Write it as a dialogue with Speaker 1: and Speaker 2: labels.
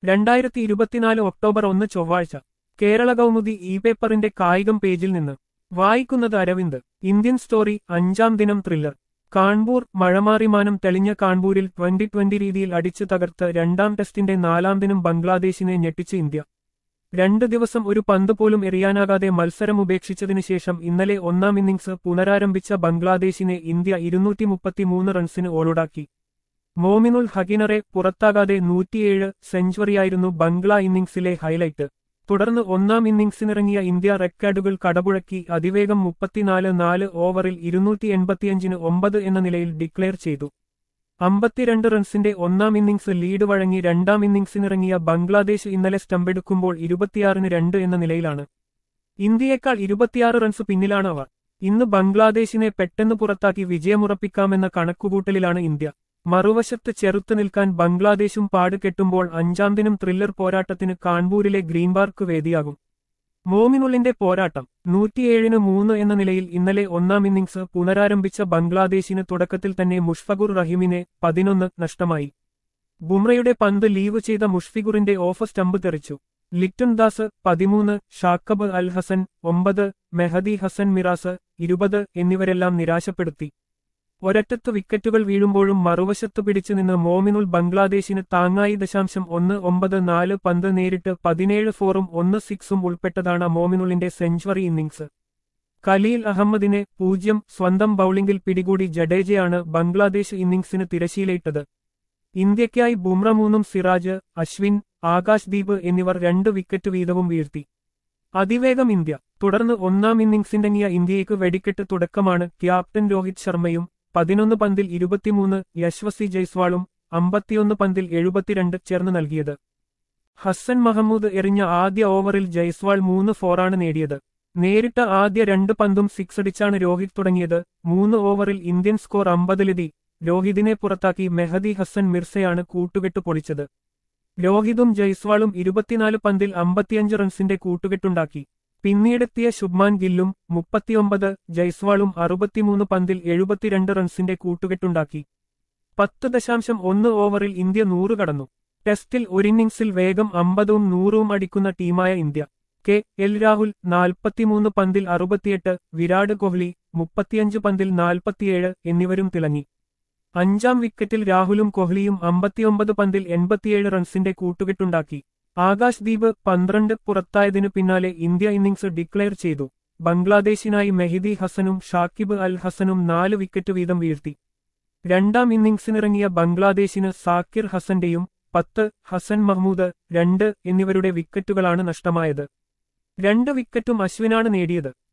Speaker 1: രണ്ടായിരത്തി ഇരുപത്തിനാല് ഒക്ടോബർ ഒന്ന് ചൊവ്വാഴ്ച കേരള കൗമുദി ഇ പേപ്പറിന്റെ കായികം പേജിൽ നിന്ന് വായിക്കുന്നത് അരവിന്ദ് ഇന്ത്യൻ സ്റ്റോറി അഞ്ചാം ദിനം ത്രില്ലർ കാൺപൂർ മഴമാറിമാനം തെളിഞ്ഞ കാൺപൂരിൽ ട്വന്റി ട്വന്റി രീതിയിൽ അടിച്ചു തകർത്ത് രണ്ടാം ടെസ്റ്റിന്റെ നാലാം ദിനം ബംഗ്ലാദേശിനെ ഞെട്ടിച്ച് ഇന്ത്യ രണ്ട് ദിവസം ഒരു പന്ത് പോലും എറിയാനാകാതെ മത്സരം ഉപേക്ഷിച്ചതിനു ശേഷം ഇന്നലെ ഒന്നാം ഇന്നിംഗ്സ് പുനരാരംഭിച്ച ബംഗ്ലാദേശിനെ ഇന്ത്യ ഇരുന്നൂറ്റി മുപ്പത്തിമൂന്ന് റൺസിന് ഓളുടാക്കി മോമിനുൽ ഹഗിനറെ പുറത്താകാതെ നൂറ്റിയേഴ് സെഞ്ചുറിയായിരുന്നു ബംഗ്ല ഇന്നിംഗ്സിലെ ഹൈലൈറ്റ് തുടർന്ന് ഒന്നാം ഇന്നിംഗ്സിനിറങ്ങിയ ഇന്ത്യ റെക്കോർഡുകൾ കടപുഴക്കി അതിവേഗം മുപ്പത്തിനാല് നാല് ഓവറിൽ ഇരുന്നൂറ്റി എൺപത്തിയഞ്ചിന് ഒമ്പത് എന്ന നിലയിൽ ഡിക്ലെയർ ചെയ്തു അമ്പത്തിരണ്ട് റൺസിന്റെ ഒന്നാം ഇന്നിംഗ്സ് ലീഡ് വഴങ്ങി രണ്ടാം ഇന്നിംഗ്സിനിറങ്ങിയ ബംഗ്ലാദേശ് ഇന്നലെ സ്റ്റമ്പെടുക്കുമ്പോൾ ഇരുപത്തിയാറിന് രണ്ട് എന്ന നിലയിലാണ് ഇന്ത്യയേക്കാൾ ഇരുപത്തിയാറ് റൺസ് പിന്നിലാണ് അവർ ഇന്ന് ബംഗ്ലാദേശിനെ പെട്ടെന്ന് പുറത്താക്കി വിജയമുറപ്പിക്കാമെന്ന കണക്കുകൂട്ടലിലാണ് ഇന്ത്യ മറുവശത്ത് ചെറുത്തു നിൽക്കാൻ ബംഗ്ലാദേശും പാടുകെട്ടുമ്പോൾ അഞ്ചാം ദിനം ത്രില്ലർ പോരാട്ടത്തിന് കാൺപൂരിലെ ഗ്രീൻ പാർക്ക് വേദിയാകും മോമിനുള്ളിന്റെ പോരാട്ടം നൂറ്റിയേഴിന് മൂന്ന് എന്ന നിലയിൽ ഇന്നലെ ഒന്നാം ഇന്നിംഗ്സ് പുനരാരംഭിച്ച ബംഗ്ലാദേശിന് തുടക്കത്തിൽ തന്നെ മുഷ്ഫഖുർ റഹീമിനെ പതിനൊന്ന് നഷ്ടമായി ബുംറയുടെ പന്ത് ലീവ് ചെയ്ത മുഷ്ഫിഖുറിന്റെ ഓഫ് സ്റ്റമ്പ് തെറിച്ചു ലിറ്റൺ ദാസ് പതിമൂന്ന് ഷാക്കബ് അൽ ഹസൻ ഒമ്പത് മെഹദി ഹസൻ മിറാസ് ഇരുപത് എന്നിവരെല്ലാം നിരാശപ്പെടുത്തി ഒരറ്റത്ത് വിക്കറ്റുകൾ വീഴുമ്പോഴും മറുവശത്ത് പിടിച്ചുനിന്ന് മോമിനുൽ ബംഗ്ലാദേശിന് താങ്ങായി ദശാംശം ഒന്ന് ഒമ്പത് നാല് പന്ത് നേരിട്ട് പതിനേഴ് ഫോറും ഒന്ന് സിക്സും ഉൾപ്പെട്ടതാണ് മോമിനുളിന്റെ സെഞ്ചുറി ഇന്നിംഗ്സ് ഖലീൽ അഹമ്മദിനെ പൂജ്യം സ്വന്തം ബൌളിംഗിൽ പിടികൂടി ജഡേജയാണ് ബംഗ്ലാദേശ് ഇന്നിംഗ്സിന് തിരശീലയിട്ടത് ഇന്ത്യയ്ക്കായി ബുംറ മൂന്നും സിറാജ് അശ്വിൻ ആകാശ് ദീപ് എന്നിവർ രണ്ട് വിക്കറ്റ് വീതവും വീഴ്ത്തി അതിവേഗം ഇന്ത്യ തുടർന്ന് ഒന്നാം ഇന്നിംഗ്സിന്റങ്ങിയ ഇന്ത്യയ്ക്ക് വെടിക്കെട്ട് തുടക്കമാണ് ക്യാപ്റ്റൻ രോഹിത് ശർമ്മയും പതിനൊന്ന് പന്തിൽ ഇരുപത്തിമൂന്ന് യശ്വസി ജയ്സ്വാളും അമ്പത്തിയൊന്ന് പന്തിൽ എഴുപത്തിരണ്ട് ചേർന്ന് നൽകിയത് ഹസൻ മഹമ്മൂദ് എറിഞ്ഞ ആദ്യ ഓവറിൽ ജയ്സ്വാൾ മൂന്ന് ഫോറാണ് നേടിയത് നേരിട്ട ആദ്യ രണ്ട് പന്തും സിക്സ് അടിച്ചാണ് രോഹിത് തുടങ്ങിയത് മൂന്ന് ഓവറിൽ ഇന്ത്യൻ സ്കോർ അമ്പതിലെത്തി രോഹിതിനെ പുറത്താക്കി മെഹദി ഹസൻ മിർസയാണ് കൂട്ടുകെട്ട് പൊളിച്ചത് രോഹിതും ജയ്സ്വാളും ഇരുപത്തിനാല് പന്തിൽ അമ്പത്തിയഞ്ച് റൺസിന്റെ കൂട്ടുകെട്ടുണ്ടാക്കി പിന്നീടെത്തിയ ശുഭ്മാൻ ഗില്ലും മുപ്പത്തിയൊമ്പത് ജയ്സ്വാളും അറുപത്തിമൂന്ന് പന്തിൽ എഴുപത്തിരണ്ട് റൺസിന്റെ കൂട്ടുകെട്ടുണ്ടാക്കി പത്ത് ദശാംശം ഒന്ന് ഓവറിൽ ഇന്ത്യ നൂറ് കടന്നു ടെസ്റ്റിൽ ഒരിന്നിംഗ്സിൽ വേഗം അമ്പതും നൂറും അടിക്കുന്ന ടീമായ ഇന്ത്യ കെ എൽ രാഹുൽ നാൽപ്പത്തിമൂന്ന് പന്തിൽ അറുപത്തിയെട്ട് വിരാട് കോഹ്ലി മുപ്പത്തിയഞ്ച് പന്തിൽ നാൽപ്പത്തിയേഴ് എന്നിവരും തിളങ്ങി അഞ്ചാം വിക്കറ്റിൽ രാഹുലും കോഹ്ലിയും അമ്പത്തിയൊമ്പത് പന്തിൽ എൺപത്തിയേഴ് റൺസിന്റെ കൂട്ടുകെട്ടുണ്ടാക്കി ആകാശ് ദീപ് പന്ത്രണ്ട് പുറത്തായതിനു പിന്നാലെ ഇന്ത്യ ഇന്നിംഗ്സ് ഡിക്ലെയർ ചെയ്തു ബംഗ്ലാദേശിനായി മെഹിദി ഹസനും ഷാക്കിബ് അൽ ഹസനും നാല് വിക്കറ്റ് വീതം വീഴ്ത്തി രണ്ടാം ഇന്നിംഗ്സിനിറങ്ങിയ ബംഗ്ലാദേശിന് സാക്കിർ ഹസന്റെയും പത്ത് ഹസൻ മഹ്മൂദ് രണ്ട് എന്നിവരുടെ വിക്കറ്റുകളാണ് നഷ്ടമായത് രണ്ട് വിക്കറ്റും അശ്വിനാണ് നേടിയത്